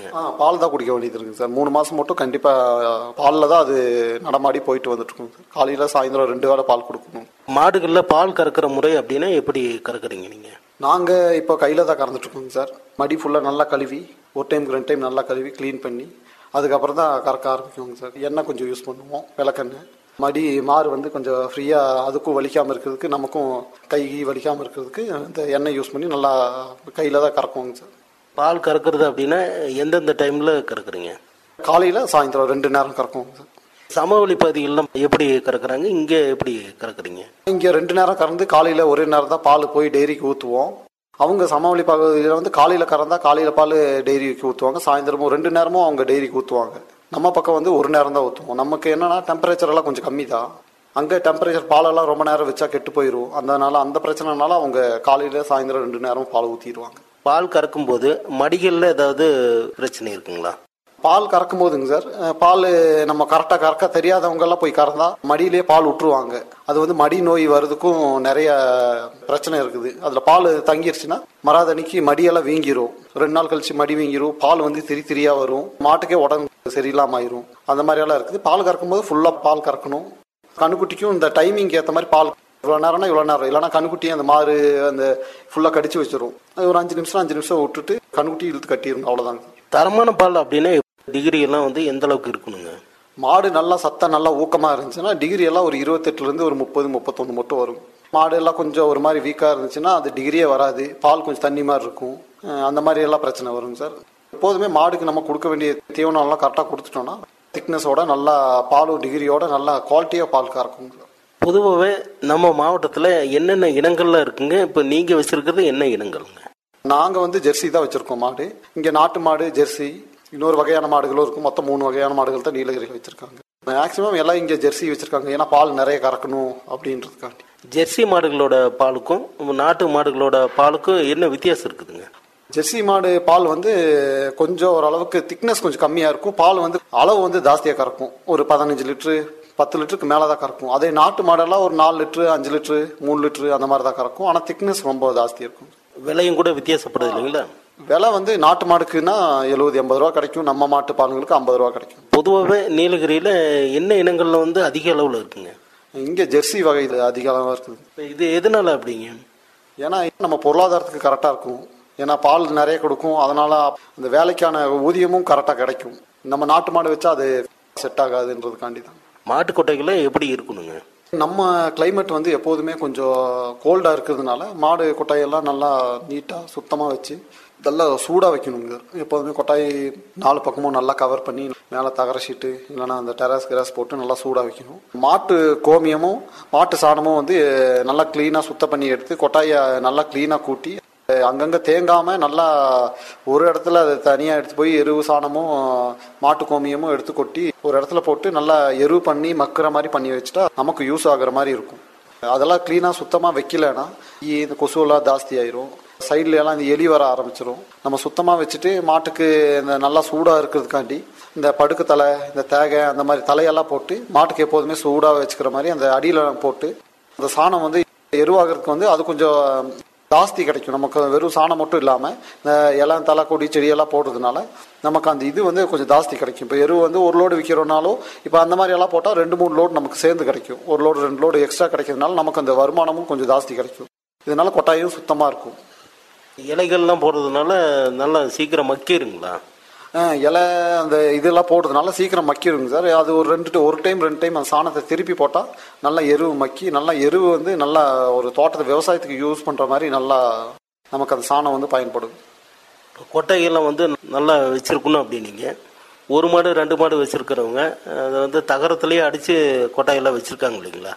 ஆ பால் தான் குடிக்க வேண்டியது இருக்குங்க சார் மூணு மாதம் மட்டும் கண்டிப்பாக பாலில் தான் அது நடமாடி போயிட்டு வந்துட்டு இருக்குங்க சார் காலையில் சாயந்தரம் ரெண்டு வேளை பால் கொடுக்கணும் மாடுகள்ல பால் கறக்கிற முறை அப்படின்னா எப்படி கறக்குறீங்க நீங்க நாங்கள் இப்போ கையில் தான் கறந்துட்டு இருக்கோங்க சார் மடி ஃபுல்லாக நல்லா கழுவி ஒரு டைம் ரெண்டு டைம் நல்லா கழுவி க்ளீன் பண்ணி அதுக்கப்புறம் தான் கறக்க ஆரம்பிக்குவோங்க சார் எண்ணெய் கொஞ்சம் யூஸ் பண்ணுவோம் விளக்கெண்ணெய் மடி மாறு வந்து கொஞ்சம் ஃப்ரீயாக அதுக்கும் வலிக்காமல் இருக்கிறதுக்கு நமக்கும் கை வலிக்காமல் இருக்கிறதுக்கு இந்த எண்ணெய் யூஸ் பண்ணி நல்லா கையில் தான் கறக்குவோங்க சார் பால் கறக்கிறது அப்படின்னா எந்தெந்த டைம்ல கறக்குறீங்க காலையில் சாயந்தரம் ரெண்டு நேரம் கறக்குவோங்க சார் சமவெளி பகுதிகள்லாம் எப்படி கறக்குறாங்க இங்க எப்படி கறக்குறீங்க இங்கே ரெண்டு நேரம் கறந்து காலையில் ஒரே நேரம் தான் பால் போய் டெய்ரிக்கு ஊற்றுவோம் அவங்க சமவெளி பகுதியில் வந்து காலையில் கறந்தா காலையில் பால் டெய்ரிக்கு ஊற்றுவாங்க சாயந்தரமும் ரெண்டு நேரமும் அவங்க டெய்ரிக்கு ஊற்றுவாங்க நம்ம பக்கம் வந்து ஒரு நேரம் தான் ஊற்றுவோம் நமக்கு என்னன்னா டெம்பரேச்சர் எல்லாம் கொஞ்சம் கம்மி தான் அங்கே டெம்பரேச்சர் பாலெல்லாம் ரொம்ப நேரம் வச்சா கெட்டு போயிடும் அதனால அந்த பிரச்சனைனால அவங்க காலையில் சாயந்தரம் ரெண்டு நேரம் பால் ஊற்றிடுவாங்க பால் கறக்கும் போது மடிகள்ல ஏதாவது பிரச்சனை இருக்குங்களா பால் கறக்கும் போதுங்க சார் அஹ், பால் நம்ம கரெக்டாக கறக்க தெரியாதவங்க எல்லாம் போய் கறந்தா மடியிலேயே பால் விட்டுருவாங்க அது வந்து மடி நோய் வர்றதுக்கும் நிறைய பிரச்சனை இருக்குது அதில் பால் தங்கிருச்சுன்னா மராதணிக்கு மடியெல்லாம் வீங்கிரும் ரெண்டு நாள் கழிச்சு மடி வீங்கிரும் பால் வந்து திரி திரியா வரும் மாட்டுக்கே உடம்பு சரியில்லாம ஆயிரும் அந்த மாதிரி எல்லாம் இருக்குது பால் கறக்கும் போது ஃபுல்லாக பால் கறக்கணும் கண்ணுக்குட்டிக்கும் இந்த டைமிங்க்கு ஏற்ற மாதிரி பால் இவ்வளோ நேரம்னா இவ்வளோ நேரம் இல்லைன்னா கண்ணுக்குட்டி அந்த மாறு அந்த ஃபுல்லாக கடிச்சு வச்சிரும் அது ஒரு அஞ்சு நிமிஷம் அஞ்சு நிமிஷம் விட்டுட்டு கண்ணுக்குட்டி இழுத்து கட்டிடணும் அவ்வளோதாங்க தரமான பால் அப்படின்னா டிகிரி எல்லாம் வந்து எந்த அளவுக்கு இருக்கணுங்க மாடு நல்லா சத்தம் நல்லா ஊக்கமாக இருந்துச்சுன்னா டிகிரி எல்லாம் ஒரு இருபத்தெட்டுலேருந்து ஒரு முப்பது முப்பத்தொன்று மட்டும் வரும் மாடு எல்லாம் கொஞ்சம் ஒரு மாதிரி வீக்காக இருந்துச்சுன்னா அது டிகிரியே வராது பால் கொஞ்சம் தண்ணி மாதிரி இருக்கும் அஹ் அந்த மாதிரி எல்லாம் பிரச்சனை வருங்க சார் எப்போதுமே மாடுக்கு நம்ம கொடுக்க வேண்டிய தீவனம் எல்லாம் கரெக்டாக கொடுத்துட்டோம்னா திக்னஸோட நல்லா பாலும் டிகிரியோட நல்லா குவாலிட்டியாக பால் கறக்கும் சார் பொதுவாகவே நம்ம மாவட்டத்தில் என்னென்ன இனங்கள்ல இருக்குங்க இப்போ நீங்க வச்சிருக்கிறது என்ன இனங்கள்ங்க நாங்கள் வந்து ஜெர்சி தான் வச்சுருக்கோம் மாடு இங்கே நாட்டு மாடு ஜெர்சி இன்னொரு வகையான மாடுகளும் இருக்கும் மொத்தம் மூணு வகையான மாடுகள் தான் நீலகிரியில் வச்சுருக்காங்க மேக்ஸிமம் எல்லாம் இங்கே ஜெர்சி வச்சுருக்காங்க ஏன்னா பால் நிறைய கறக்கணும் அப்படின்றதுக்காண்டி ஜெர்சி மாடுகளோட பாலுக்கும் நாட்டு மாடுகளோட பாலுக்கும் என்ன வித்தியாசம் இருக்குதுங்க ஜெர்சி மாடு பால் வந்து கொஞ்சம் ஓரளவுக்கு திக்னஸ் கொஞ்சம் கம்மியாக இருக்கும் பால் வந்து அளவு வந்து ஜாஸ்தியாக கறக்கும் ஒரு பதினஞ்சு லிட்ரு பத்து லிட்டருக்கு மேலே தான் கறக்கும் அதே நாட்டு மாடெல்லாம் ஒரு நாலு லிட்ரு அஞ்சு லிட்ரு மூணு லிட்ரு அந்த மாதிரி தான் கறக்கும் ஆனால் திக்னஸ் ரொம்ப ஜாஸ்தி இருக்கும் விலையும் கூட வித்தியாசப்படுது இல்லைங்களா விலை வந்து நாட்டு மாடுக்குன்னா எழுபது எண்பது ரூபா கிடைக்கும் நம்ம மாட்டு பாலுங்களுக்கு ஐம்பது ரூபா கிடைக்கும் பொதுவாகவே நீலகிரியில் என்ன இனங்கள்ல வந்து அதிக அளவில் இருக்குங்க இங்கே ஜெர்சி வகை இது அதிக அளவாக இருக்குது இப்ப இது எதனால அப்படிங்க ஏன்னா நம்ம பொருளாதாரத்துக்கு கரெக்டாக இருக்கும் ஏன்னா பால் நிறைய கொடுக்கும் அதனால அந்த வேலைக்கான ஊதியமும் கரெக்டாக கிடைக்கும் நம்ம நாட்டு மாடு வச்சா அது செட் ஆகாதுன்றதுக்காண்டி தான் மாட்டு கொட்டைகளை எப்படி இருக்கணுங்க நம்ம climate வந்து எப்போதுமே கொஞ்சம் கோல்டாக இருக்கிறதுனால மாடு கொட்டாயெல்லாம் நல்லா நீட்டாக சுத்தமாக வச்சு நல்லா சூடாக வைக்கணுங்க எப்போதுமே கொட்டாய் நாலு பக்கமும் நல்லா கவர் பண்ணி மேலே தகர ஷீட்டு இல்லைன்னா அந்த டெராஸ் கிராஸ் போட்டு நல்லா சூடாக வைக்கணும் மாட்டு கோமியமும் மாட்டு சாணமும் வந்து நல்லா க்ளீனாக சுத்தம் பண்ணி எடுத்து கொட்டாயை நல்லா க்ளீனாக கூட்டி அங்கங்கே தேங்காம நல்லா ஒரு இடத்துல அதை தனியாக எடுத்து போய் எருவு சாணமும் மாட்டு கோமியமும் எடுத்து கொட்டி ஒரு இடத்துல போட்டு நல்லா எருவு பண்ணி மக்குற மாதிரி பண்ணி வச்சுட்டா நமக்கு யூஸ் ஆகுற மாதிரி இருக்கும் அதெல்லாம் க்ளீனாக சுத்தமாக வைக்கலன்னா ஈ, இந்த கொசுவெல்லாம் ஜாஸ்தி ஆயிரும் சைட்ல எல்லாம் இந்த எலி வர ஆரம்பிச்சிரும் நம்ம சுத்தமாக வச்சுட்டு மாட்டுக்கு இந்த நல்லா சூடாக இருக்கிறதுக்காண்டி இந்த படுக்கு தலை இந்த தேகை அந்த மாதிரி தலையெல்லாம் போட்டு மாட்டுக்கு எப்போதுமே சூடாக வச்சுக்கிற மாதிரி அந்த அடியில் போட்டு அந்த சாணம் வந்து எருவாகிறதுக்கு வந்து அது கொஞ்சம் ஜாஸ்தி கிடைக்கும் நமக்கு வெறும் சாணம் மட்டும் இல்லாமல் இந்த இலம் தலை கொடி செடியெல்லாம் போடுறதுனால நமக்கு அந்த இது வந்து கொஞ்சம் ஜாஸ்தி கிடைக்கும் இப்போ எரு வந்து ஒரு லோடு விற்கிறோம்னாலும் இப்போ அந்த மாதிரி எல்லாம் போட்டால் ரெண்டு மூணு லோடு நமக்கு சேர்ந்து கிடைக்கும் ஒரு லோடு ரெண்டு லோடு எக்ஸ்ட்ரா கிடைக்கிறதுனால நமக்கு அந்த வருமானமும் கொஞ்சம் ஜாஸ்தி கிடைக்கும் இதனால கொட்டாயும் சுத்தமாக இருக்கும் இலைகள்லாம் போடுறதுனால நல்லா சீக்கிரம் மக்கிருங்களா ஆ, இலை அந்த இதெல்லாம் போடுறதுனால சீக்கிரம் மக்கிடுங்க சார் அது ஒரு ரெண்டு to- ஒரு டைம் ரெண்டு டைம் அந்த சாணத்தை திருப்பி போட்டால் நல்லா எருவு மக்கி நல்லா எருவு வந்து நல்லா ஒரு தோட்டத்தை விவசாயத்துக்கு யூஸ் பண்ணுற மாதிரி நல்லா நமக்கு அந்த சாணம் வந்து பயன்படும் கொட்டைகள்லாம் வந்து நல்லா வச்சிருக்கணும் அப்படின்னீங்க ஒரு மாடு ரெண்டு மாடு வச்சிருக்கிறவங்க அதை வந்து தகரத்திலேயே அடிச்சு கொட்டையெல்லாம் வச்சிருக்காங்க இல்லைங்களா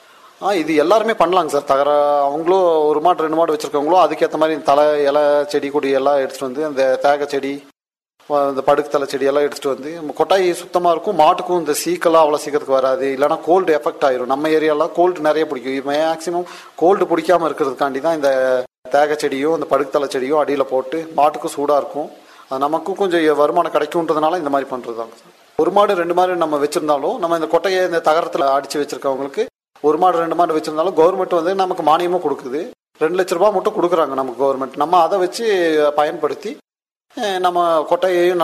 ஆ இது எல்லாருமே பண்ணலாங்க சார் தகர அவங்களும் ஒரு மாடு ரெண்டு மாடு வச்சிருக்கவங்களும் அதுக்கேற்ற மாதிரி தலை இலை செடி கொடி எல்லாம் எடுத்துட்டு வந்து அந்த தேக செடி அஹ் இந்த படுக்கு தலை செடி எல்லாம் எடுத்துட்டு வந்து நம்ம கொட்டாய் சுத்தமாக இருக்கும் மாட்டுக்கும் இந்த சீக்கெல்லாம் அவ்வளோ சீக்கிரத்துக்கு வராது இல்லைன்னா கோல்டு எஃபெக்ட் ஆயிரும் நம்ம ஏரியாலாம் கோல்டு நிறைய பிடிக்கும் மேக்ஸிமம் கோல்டு பிடிக்காம இருக்கிறதுக்காண்டி தான் இந்த தேக செடியும் இந்த படுக்கு தலை செடியும் அடியில் போட்டு மாட்டுக்கும் சூடாக இருக்கும் அது நமக்கும் கொஞ்சம் வருமானம் கிடைக்கும்ன்றதுனால இந்த மாதிரி பண்ணுறது தாங்க சார் ஒரு மாடு ரெண்டு மாடு நம்ம வச்சிருந்தாலும் நம்ம இந்த கொட்டையை இந்த தகரத்தில் அடிச்சு வச்சிருக்கவங்களுக்கு ஒரு மாடு ரெண்டு மாடு வச்சிருந்தாலும் கவர்மெண்ட் வந்து நமக்கு மானியமும் கொடுக்குது ரெண்டு லட்ச ரூபாய் மட்டும் கொடுக்குறாங்க நமக்கு கவர்மெண்ட் நம்ம அதை வச்சு பயன்படுத்தி அஹ் நம்ம கொட்டையையும்